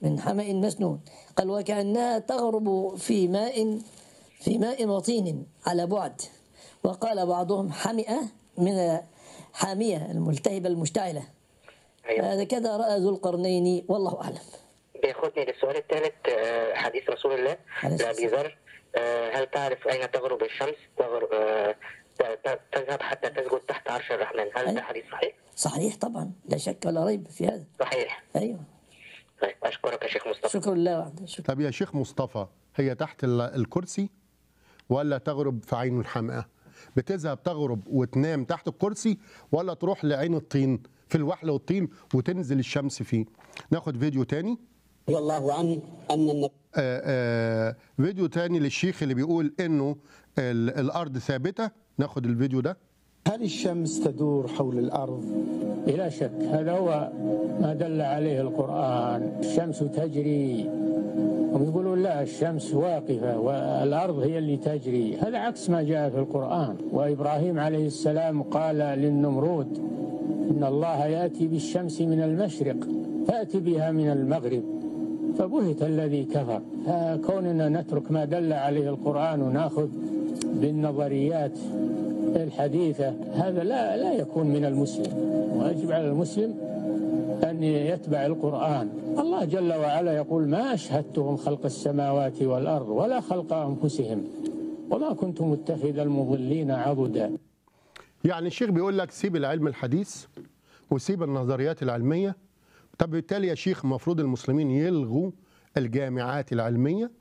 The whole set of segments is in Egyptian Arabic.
من حمأ مسنون قال وكأنها تغرب في ماء في ماء وطين على بعد وقال بعضهم حمئة من حامية الملتهبة المشتعلة ايوه هذا كذا رأى ذو القرنين والله أعلم بياخدني للسؤال الثالث آه، حديث رسول الله عليه الصلاة لأبي ذر آه، هل تعرف أين تغرب الشمس تغرب آه، ت- ت- تذهب حتى تسجد تحت عرش الرحمن هل ده أيوة. حديث صحيح؟ صحيح طبعا لا شك ولا ريب في هذا صحيح أيوه طيب أشكرك يا شيخ مصطفى شكر لله وحده شكر طب يا شيخ مصطفى هي تحت ال- الكرسي ولا تغرب في عين الحمقى بتذهب تغرب وتنام تحت الكرسي ولا تروح لعين الطين في الوحل والطين وتنزل الشمس فيه ناخد فيديو تاني رضي الله عنه أن النبي آه آه فيديو تاني للشيخ اللي بيقول انه ال- الارض ثابته ناخد الفيديو ده هل الشمس تدور حول الأرض بلا شك هذا هو ما دل عليه القرآن الشمس تجري هم يقولون لا الشمس واقفة والأرض هي اللي تجري هذا عكس ما جاء في القرآن وإبراهيم عليه السلام قال للنمرود إن الله يأتي بالشمس من المشرق فأتي بها من المغرب فبهت الذي كفر فكوننا نترك ما دل عليه القرآن وناخذ بالنظريات الحديثة هذا لا لا يكون من المسلم ويجب على المسلم أن يتبع القرآن الله جل وعلا يقول ما أشهدتهم خلق السماوات والأرض ولا خلق أنفسهم وما كنت متخذ المضلين عضدا يعني الشيخ بيقول لك سيب العلم الحديث وسيب النظريات العلميه طب بالتالي يا شيخ المفروض المسلمين يلغوا الجامعات العلميه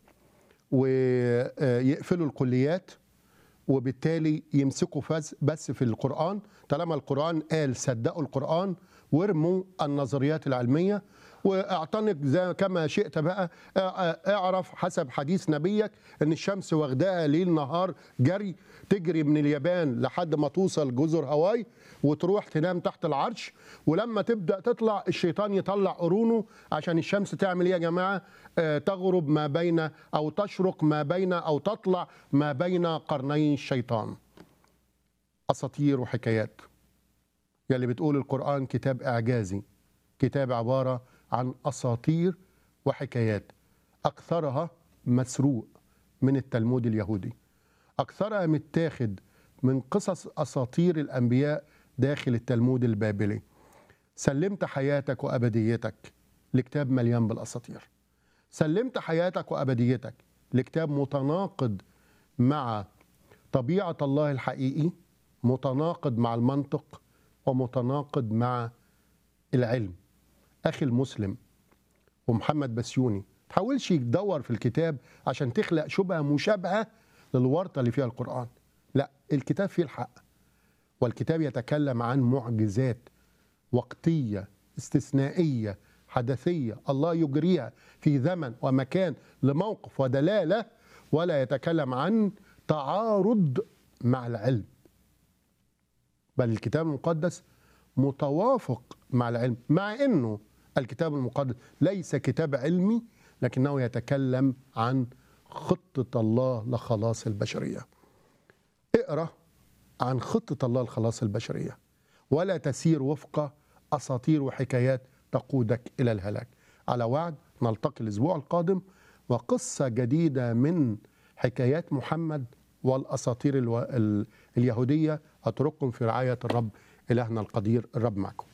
ويقفلوا الكليات وبالتالي يمسكوا فز بس في القرآن طالما القرآن قال صدقوا القرآن وارموا النظريات العلمية واعتنق زي كما شئت بقى اه- اعرف حسب حديث نبيك ان الشمس واخداها ليل نهار جري تجري من اليابان لحد ما توصل جزر هاواي وتروح تنام تحت العرش ولما تبدا تطلع الشيطان يطلع قرونه عشان الشمس تعمل ايه يا جماعه آه، تغرب ما بين او تشرق ما بين او تطلع ما بين قرني الشيطان اساطير وحكايات يلي بتقول القرآن كتاب إعجازي كتاب عبارة عن أساطير وحكايات أكثرها مسروق من التلمود اليهودي أكثرها متاخد من قصص أساطير الأنبياء داخل التلمود البابلي سلمت حياتك وأبديتك لكتاب مليان بالأساطير سلمت حياتك وأبديتك لكتاب متناقض مع طبيعة الله الحقيقي متناقض مع المنطق ومتناقض مع العلم أخي المسلم ومحمد بسيوني تحاولش تدور في الكتاب عشان تخلق شبهة مشابهة للورطة اللي فيها القرآن لا الكتاب فيه الحق والكتاب يتكلم عن معجزات وقتية استثنائية حدثية الله يجريها في زمن ومكان لموقف ودلالة ولا يتكلم عن تعارض مع العلم بل الكتاب المقدس متوافق مع العلم مع انه الكتاب المقدس ليس كتاب علمي لكنه يتكلم عن خطة الله لخلاص البشرية اقرأ عن خطة الله لخلاص البشرية ولا تسير وفق أساطير وحكايات تقودك إلى الهلاك على وعد نلتقي الأسبوع القادم وقصة جديدة من حكايات محمد والأساطير الو... ال... اليهودية أترككم في رعاية الرب إلهنا القدير الرب معكم